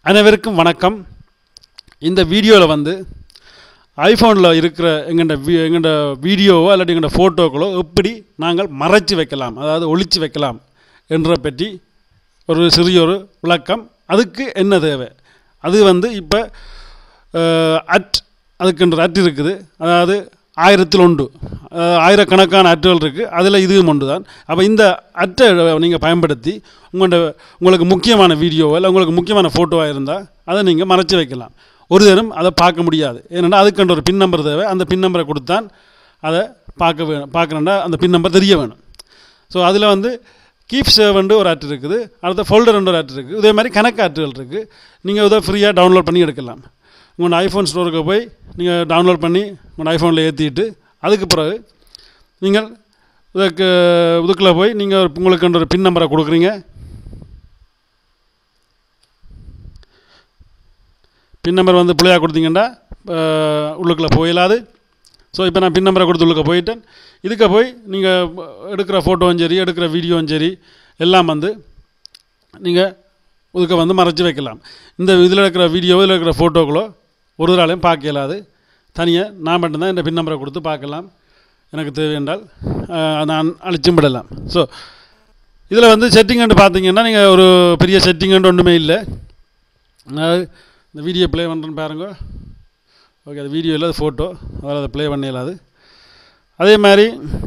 அனைவருக்கும் வணக்கம் இந்த வீடியோவில் வந்து ஐஃபோனில் இருக்கிற எங்கள்ட வீ எங்கள்ட வீடியோவோ இல்லாட்டி எங்கள்ட ஃபோட்டோக்களோ எப்படி நாங்கள் மறைச்சு வைக்கலாம் அதாவது ஒளிச்சு வைக்கலாம் என்ற பற்றி ஒரு சிறிய ஒரு விளக்கம் அதுக்கு என்ன தேவை அது வந்து இப்போ அட் அதுக்குன்ற அட் இருக்குது அதாவது ஆயிரத்தில் ஒன்று அஹ், ஆயிரக்கணக்கான அட்டுகள் இருக்குது அதில் இதுவும் ஒன்று தான் அப்போ இந்த அட்டை நீங்கள் பயன்படுத்தி உங்களோட உங்களுக்கு முக்கியமான வீடியோவோ இல்லை உங்களுக்கு முக்கியமான ஃபோட்டோவாக இருந்தால் அதை நீங்கள் மறைச்சு வைக்கலாம் ஒரு தினம் அதை பார்க்க முடியாது ஏன்னா அதுக்குன்ற ஒரு பின் நம்பர் தேவை அந்த பின் நம்பரை கொடுத்தான் அதை பார்க்க வேணும் பார்க்கணுன்னா அந்த பின் நம்பர் தெரிய வேணும் ஸோ அதில் வந்து கீப் சேவன்ட்டு ஒரு ஆட் இருக்குது அடுத்த ஃபோல்டர்ன்ற ஒரு ஆட் இருக்குது இதே மாதிரி கணக்கு ஆட்டுகள் இருக்குது நீங்கள் இதை ஃப்ரீயாக டவுன்லோட் பண்ணி எடுக்கலாம் உங்களோட ஐஃபோன் ஸ்டோருக்கு போய் நீங்கள் டவுன்லோட் பண்ணி உங்களோட ஐஃபோனில் ஏற்றிட்டு அதுக்கு பிறகு நீங்கள் இதுக்கு இதுக்குள்ளே போய் நீங்கள் உங்களுக்கு ஒரு பின் நம்பரை கொடுக்குறீங்க பின் நம்பர் வந்து பிள்ளையாக கொடுத்தீங்கன்னா அஹ், உள்ளுக்குள்ளே போயிடாது ஸோ இப்போ நான் பின் நம்பரை கொடுத்து உள்ளுக்க போயிட்டேன் இதுக்கு போய் நீங்கள் எடுக்கிற ஃபோட்டோவும் சரி எடுக்கிற வீடியோவும் சரி எல்லாம் வந்து நீங்கள் இதுக்கு வந்து மறைச்சி வைக்கலாம் இந்த இதில் இருக்கிற வீடியோ இதில் இருக்கிற ஃபோட்டோக்களோ ஒரு நாளையும் பார்க்க இயலாது தனியாக நான் மட்டும்தான் இந்த பின் நம்பரை கொடுத்து பார்க்கலாம் எனக்கு தேவை என்றால் அஹ், நான் அழிச்சும் விடலாம் ஸோ இதில் வந்து செட்டிங்னு பார்த்தீங்கன்னா நீங்கள் ஒரு பெரிய செட்டிங்னு ஒன்றுமே இல்லை அதாவது இந்த வீடியோ ப்ளே பண்ணுறேன்னு பாருங்க ஓகே அது வீடியோ இல்லை அது ஃபோட்டோ அதில் அதை ப்ளே பண்ண இயலாது அதே மாதிரி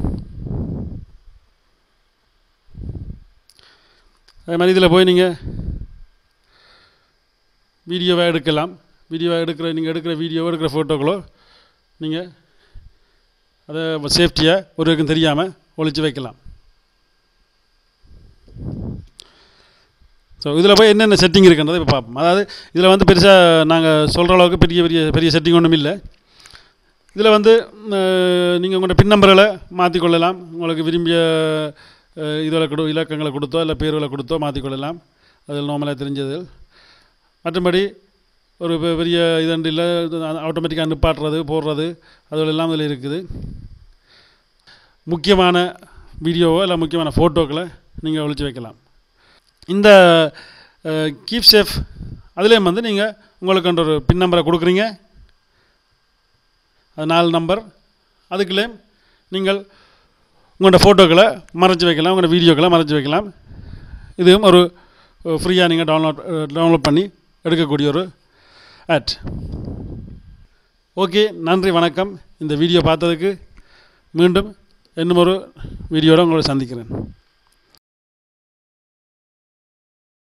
அதே மாதிரி இதில் போய் நீங்கள் வீடியோவை எடுக்கலாம் வீடியோவை எடுக்கிற நீங்கள் எடுக்கிற வீடியோவோ எடுக்கிற ஃபோட்டோக்களோ நீங்கள் அதை சேஃப்டியாக ஒருவருக்கும் தெரியாமல் ஒளிச்சு வைக்கலாம் ஸோ இதில் போய் என்னென்ன செட்டிங் இருக்குன்றதை இப்போ பார்ப்போம் அதாவது இதில் வந்து பெருசாக நாங்கள் சொல்கிற அளவுக்கு பெரிய பெரிய பெரிய செட்டிங் ஒன்றும் இல்லை இதில் வந்து நீங்கள் உங்களோட பின் நம்பர்களை மாற்றிக்கொள்ளலாம் உங்களுக்கு விரும்பிய அஹ், இதில் கொடு இலக்கங்களை கொடுத்தோ இல்லை பேர்களை கொடுத்தோ மாற்றிக்கொள்ளலாம் அதில் நார்மலாக தெரிஞ்சது மற்றபடி ஒரு பெ- பெரிய இதண்டு இல்லை ஆட்டோமேட்டிக்காக நிப்பாட்டுறது போடுறது அதுகள் எல்லாம் இதில் இருக்குது முக்கியமான வீடியோவோ இல்லை முக்கியமான ஃபோட்டோக்களை நீங்கள் ஒழிச்சு வைக்கலாம் இந்த கீப் சேஃப் அதுலேயும் வந்து நீங்கள் உங்களுக்கு ஒரு பின் நம்பரை கொடுக்குறீங்க அது நாலு நம்பர் அதுக்குள்ளேயும் நீங்கள் உங்களோட ஃபோட்டோக்களை மறைச்சி வைக்கலாம் உங்களோட வீடியோக்களை மறைச்சி வைக்கலாம் இதுவும் ஒரு ஃப்ரீயாக நீங்கள் டவுன்லோட் டவுன்லோட் பண்ணி எடுக்கக்கூடிய ஒரு ஆட் ஓகே நன்றி வணக்கம் இந்த வீடியோ பார்த்ததுக்கு மீண்டும் இன்னும் ஒரு வீடியோட உங்களை சந்திக்கிறேன்